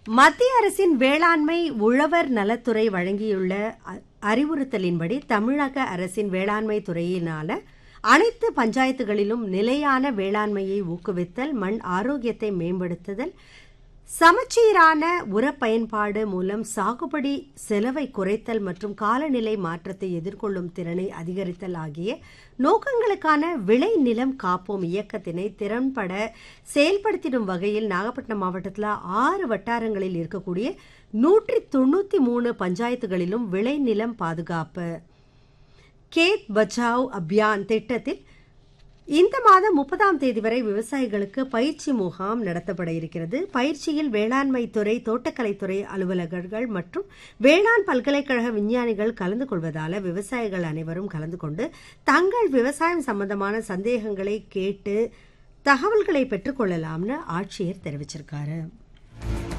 மத்திய அரசின் வேளாண்மை உழவர் நலத்துறை வழங்கியுள்ள அ- அறிவுறுத்தலின்படி தமிழக அரசின் வேளாண்மை துறையினால அனைத்து பஞ்சாயத்துகளிலும் நிலையான வேளாண்மையை ஊக்குவித்தல் மண் ஆரோக்கியத்தை மேம்படுத்துதல் சமச்சீரான உர பயன்பாடு மூலம் சாகுபடி செலவை குறைத்தல் மற்றும் காலநிலை மாற்றத்தை எதிர்கொள்ளும் திறனை அதிகரித்தல் ஆகிய நோக்கங்களுக்கான விளை நிலம் காப்போம் இயக்கத்தினை திறன்பட செயல்படுத்திடும் வகையில் நாகப்பட்டினம் மாவட்டத்தில் ஆறு வட்டாரங்களில் இருக்கக்கூடிய நூற்றி தொண்ணூற்றி மூணு பஞ்சாயத்துகளிலும் விளை நிலம் பாதுகாப்பு கேத் பச்சாவ் அபியான் திட்டத்தில் இந்த மாதம் முப்பதாம் தேதி வரை விவசாயிகளுக்கு பயிற்சி முகாம் நடத்தப்பட இருக்கிறது பயிற்சியில் வேளாண்மை துறை தோட்டக்கலைத்துறை அலுவலகர்கள் மற்றும் வேளாண் பல்கலைக்கழக விஞ்ஞானிகள் கலந்து கொள்வதால விவசாயிகள் அனைவரும் கலந்து கொண்டு தங்கள் விவசாயம் சம்பந்தமான சந்தேகங்களை கேட்டு தகவல்களை பெற்றுக்கொள்ளலாம்னு ஆட்சியர் தெரிவிச்சிருக்காரு